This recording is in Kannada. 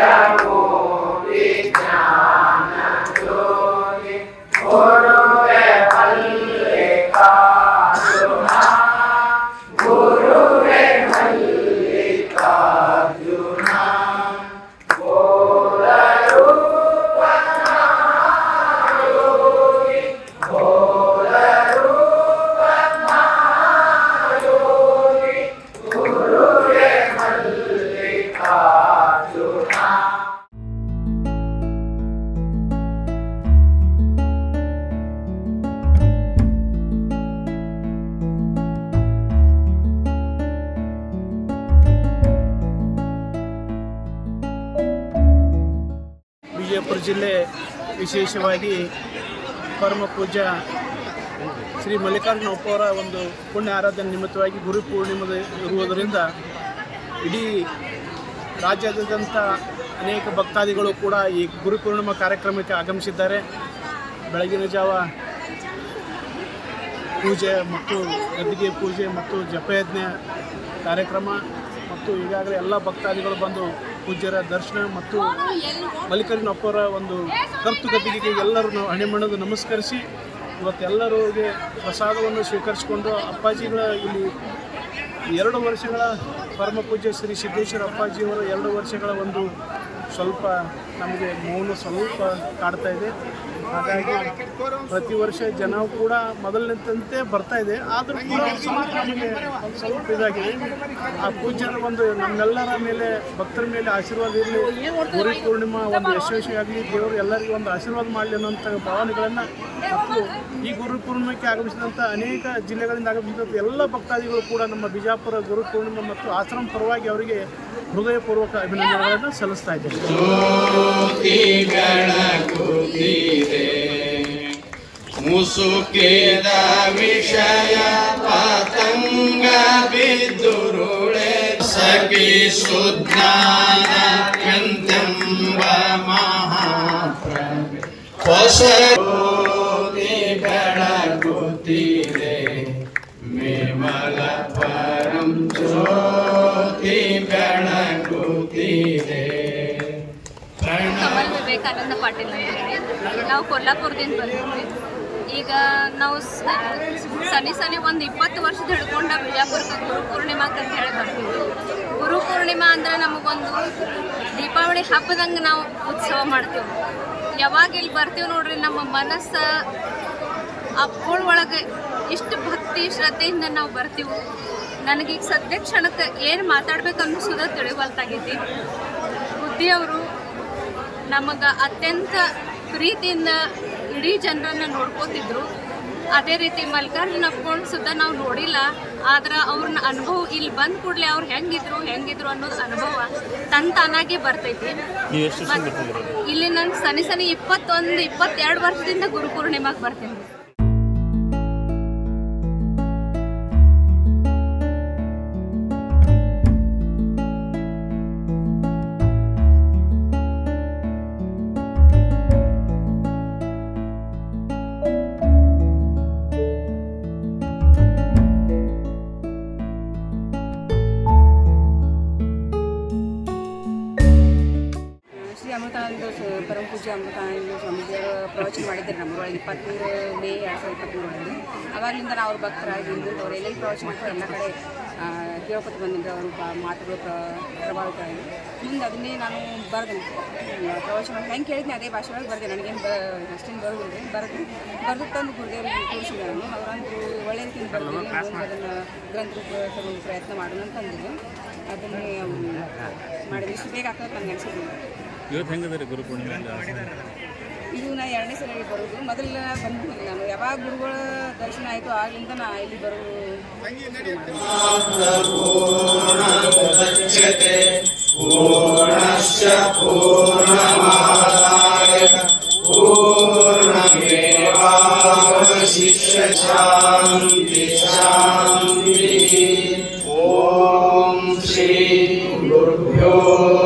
ವಿಜಯಪುರ ಜಿಲ್ಲೆ ವಿಶೇಷವಾಗಿ ಪರಮ ಪೂಜ್ಯ ಶ್ರೀ ಮಲ್ಲಿಕಾರ್ಜುನ ಅವರ ಒಂದು ಪುಣ್ಯ ಆರಾಧನೆ ನಿಮಿತ್ತವಾಗಿ ಗುರು ಪೂರ್ಣಿಮೆ ಇರುವುದರಿಂದ ಇಡೀ ರಾಜ್ಯಾದ್ಯಂತ ಅನೇಕ ಭಕ್ತಾದಿಗಳು ಕೂಡ ಈ ಗುರು ಪೂರ್ಣಿಮಾ ಕಾರ್ಯಕ್ರಮಕ್ಕೆ ಆಗಮಿಸಿದ್ದಾರೆ ಬೆಳಗಿನ ಜಾವ ಪೂಜೆ ಮತ್ತು ಗದ್ದಿಗೆ ಪೂಜೆ ಮತ್ತು ಜಪಯಜ್ಞ ಕಾರ್ಯಕ್ರಮ ಮತ್ತು ಈಗಾಗಲೇ ಎಲ್ಲ ಭಕ್ತಾದಿಗಳು ಬಂದು ಪೂಜ್ಯರ ದರ್ಶನ ಮತ್ತು ಮಲ್ಲಿಕಾರ್ಜುನ ಅಪ್ಪರ ಒಂದು ಕರ್ತು ಗದ್ದಿಗೆಗೆ ಎಲ್ಲರೂ ನಾವು ಹಣೆಮಣ್ಣದು ನಮಸ್ಕರಿಸಿ ಇವತ್ತೆಲ್ಲರಿಗೆ ಪ್ರಸಾದವನ್ನು ಸ್ವೀಕರಿಸಿಕೊಂಡು ಅಪ್ಪಾಜಿಗಳ ಇಲ್ಲಿ ಎರಡು ವರ್ಷಗಳ ಪರಮ ಪೂಜ್ಯ ಶ್ರೀ ಸಿದ್ದೇಶ್ವರ ಅಪ್ಪಾಜಿಯವರ ಎರಡು ವರ್ಷಗಳ ಒಂದು ಸ್ವಲ್ಪ ನಮಗೆ ಮೌನ ಸ್ವಲ್ಪ ಕಾಡ್ತಾ ಇದೆ ಹಾಗಾಗಿ ಪ್ರತಿ ವರ್ಷ ಜನ ಕೂಡ ಮೊದಲಿನಂತೆ ಬರ್ತಾ ಇದೆ ಆದರೂ ಕೂಡ ಸ್ವಲ್ಪ ನಮಗೆ ಒಂದು ಸ್ವಲ್ಪ ಇದಾಗಿದೆ ಆ ಪೂಜ್ಯರ ಒಂದು ನಮ್ಮೆಲ್ಲರ ಮೇಲೆ ಭಕ್ತರ ಮೇಲೆ ಆಶೀರ್ವಾದ ಇರಲಿ ಗುರು ಪೂರ್ಣಿಮಾ ಒಂದು ಯಶಸ್ವಿಯಾಗಲಿ ದೇವರು ಎಲ್ಲರಿಗೂ ಒಂದು ಆಶೀರ್ವಾದ ಮಾಡಲಿ ಅನ್ನೋಂಥ ಭಾವನೆಗಳನ್ನು ಮತ್ತು ಈ ಗುರು ಪೂರ್ಣಿಮೆಗೆ ಆಗಮಿಸಿದಂಥ ಅನೇಕ ಜಿಲ್ಲೆಗಳಿಂದ ಆಗಮಿಸಿದಂಥ ಎಲ್ಲ ಭಕ್ತಾದಿಗಳು ಕೂಡ ನಮ್ಮ ಬಿಜಾಪುರ ಗುರು ಪೂರ್ಣಿಮೆ ಮತ್ತು ಆಶ್ರಮ ಪರವಾಗಿ ಅವರಿಗೆ ಹೃದಯಪೂರ್ವಕ ಅಭಿನಂದನೆಗಳನ್ನು ಸಲ್ಲಿಸ್ತಾ ಇದ್ದೇನೆ ಬೆಳಗುತ್ತಿದೆ ಮುಸುಕಿದ ವಿಷಯ ಪತಂಗ ಬಿದ್ದುರುಳೆ ಸಖಿ ಸುಜ್ಞಾನ ಎಂತೆಂಬ ಮಹಾಪ್ರಭೆ ಹೊಸ ಜ್ಯೋತಿ ಬೆಳಗುತ್ತಿದೆ ಮೇಮಲ ಪರಂ ಜ್ಯೋತಿ ಬೆಳಗುತ್ತಿದೆ ಪ್ರಣವ ಕಮಲ್ ವಿವೇಕಾನಂದ ಪಾಟೀಲ್ ಅಂತ ಹೇಳಿ ನಾವು ಕೊಲ್ಲಾಪುರದಿಂದ ಬಂದಿದ್ವಿ ಈಗ ನಾವು ಸ- ಸನಿ ಸನಿ ಒಂದು ಇಪ್ಪತ್ತು ವರ್ಷದ ಹಿಡ್ಕೊಂಡ ಬಿಜಾಪುರಕ್ಕೆ ಗುರು ಪೂರ್ಣಿಮಾಕ್ಕೆ ಅಂತ ಹೇಳಿ ಬರ್ತೀವಿ ಗುರು ಪೂರ್ಣಿಮಾ ಅಂದ್ರೆ ನಮಗೊಂದು ದೀಪಾವಳಿ ಹಬ್ಬದಂಗೆ ನಾವು ಉತ್ಸವ ಮಾಡ್ತೀವಿ ಯಾವಾಗ ಇಲ್ಲಿ ಬರ್ತೀವಿ ನೋಡ್ರಿ ನಮ್ಮ ಮನಸ್ಸು ಅಪ್ಪಳ ಒಳಗೆ ಇಷ್ಟು ಭಕ್ತಿ ಶ್ರದ್ಧೆಯಿಂದ ನಾವು ಬರ್ತೀವಿ ನನಗೀಗ ಸದ್ಯ ಕ್ಷಣಕ್ಕೆ ಏನು ಮಾತಾಡ್ಬೇಕು ಅನ್ನಿಸೋದ ತಿಳಿವಲ್ತಾಗೈತಿ ಬುದ್ಧಿಯವರು ನಮಗೆ ಅತ್ಯಂತ ಪ್ರೀತಿಯಿಂದ ಇಡೀ ಜನರನ್ನ ನೋಡ್ಕೋತಿದ್ರು ಅದೇ ರೀತಿ ಮಲ್ಲಿಕಾರ್ಜುನ ಅಪ್ಕೊಂಡು ಸುದ್ದ ನಾವು ನೋಡಿಲ್ಲ ಆದ್ರೆ ಅವ್ರನ್ನ ಅನುಭವ ಇಲ್ಲಿ ಬಂದ ಕೂಡಲೇ ಅವ್ರು ಹೆಂಗಿದ್ರು ಹೆಂಗಿದ್ರು ಅನ್ನೋದು ಅನುಭವ ತನ್ ತಾನಾಗೆ ಬರ್ತೈತಿ ಮತ್ತ್ ಇಲ್ಲಿ ನಾನು ಸನಿ ಸನಿ ಇಪ್ಪತ್ತೊಂದು ಇಪ್ಪತ್ತೆರಡು ವರ್ಷದಿಂದ ಗುರು ಪೂರ್ಣಿಮಾಗೆ ಬರ್ತೀನಿ ಶ್ರೀ ಅಮೃತಾನಂದ ಸ- ಪರಮ ಪೂಜ್ಯ ಅಮೃತಾನಂದ ಸ್ವಾಮೀಜಿಯವರು ಪ್ರವಚನ ಮಾಡಿದ್ದಾರೆ ನಮ್ಮೂರೊಳಗೆ ಇಪ್ಪತ್ತ್ಮೂರು ಮೇ ಎರಡು ಸಾವಿರದ ಇಪ್ಪತ್ತ್ಮೂರರಲ್ಲಿ ಅವಾಗಲಿಂದ ನಾವು ಅವ್ರ ಭಕ್ತರಾಗಿ ಮುಂದೆ ಅವ್ರು ಎಲ್ಲೆಲ್ಲಿ ಪ್ರವಚನ ಮಾಡ್ತಾರೆ ಎಲ್ಲ ಕಡೆ ಆ, ಕೇಳ್ಕೊತ ಬಂದಿದ್ದೆ ಅವ್ರ ಬ- ಮಾತುಗಳು ಪ್ರ ಪ್ರಭಾವಿತ ಆಗಿ ಮುಂದೆ ಅದನ್ನೇ ನಾನು ಬರೆದೆ ಪ್ರವಚನ ಹೆಂಗೆ ಕೇಳಿದ್ನಿ ಅದೇ ಭಾಷೆ ಒಳಗೆ ಬರೆದೆ ನನಗೇನು ಬ ಅಷ್ಟೇನು ಬರೋದಿಲ್ಲ ಬರೆದು ಬರೆದು ತಂದು ಗುರುದೇವರಿಗೆ ತೋರಿಸಿದೆ ನಾನು ಅವರಂತೂ ಒಳ್ಳೆ ರೀತಿಯಿಂದ ಬರ್ತೀನಿ ಮುಂದೆ ಅದನ್ನು ಗ್ರಂಥ ರೂಪ ತಗೊಳ್ಳೋ ಪ್ರಯತ್ನ ಮಾಡೋಣ ಅಂತ ಅಂದಿದ್ದೆ ಅದನ್ನೇ ಮಾಡಿದೆ ಇಷ್ಟು ಬೇಗ ಆಗ್ತದೆ ನನಗೆ ಅನಿಸಿದ್ದಿಲ್ಲ ಇವತ್ತು ಹೆಂಗದ ಗುರು ಪೂರ್ಣಿಮೆ ಇದು ನಾ ಎರಡನೇ ಸಲ ಬರೋದು ಮೊದಲ ಬಂದಿದ್ದೀನಿ ನಾನು ಯಾವಾಗ ಗುರುಗಳ ದರ್ಶನ ಆಯಿತು ಆಗ್ಲಿಂದ ನಾ ಇಲ್ಲಿ ಬರೋದು ಮುದಚ್ಯತೆ ಪೂರ್ಣಶ್ಚ ಪೂರ್ಣಮಾದಾಯ ಪೂರ್ಣಮೇವಾವಶಿಷ್ಯ ಶಾಂತಿ ಶಾಂತಿ ಓಂ ಶ್ರೀ ಗುರುಭ್ಯೋ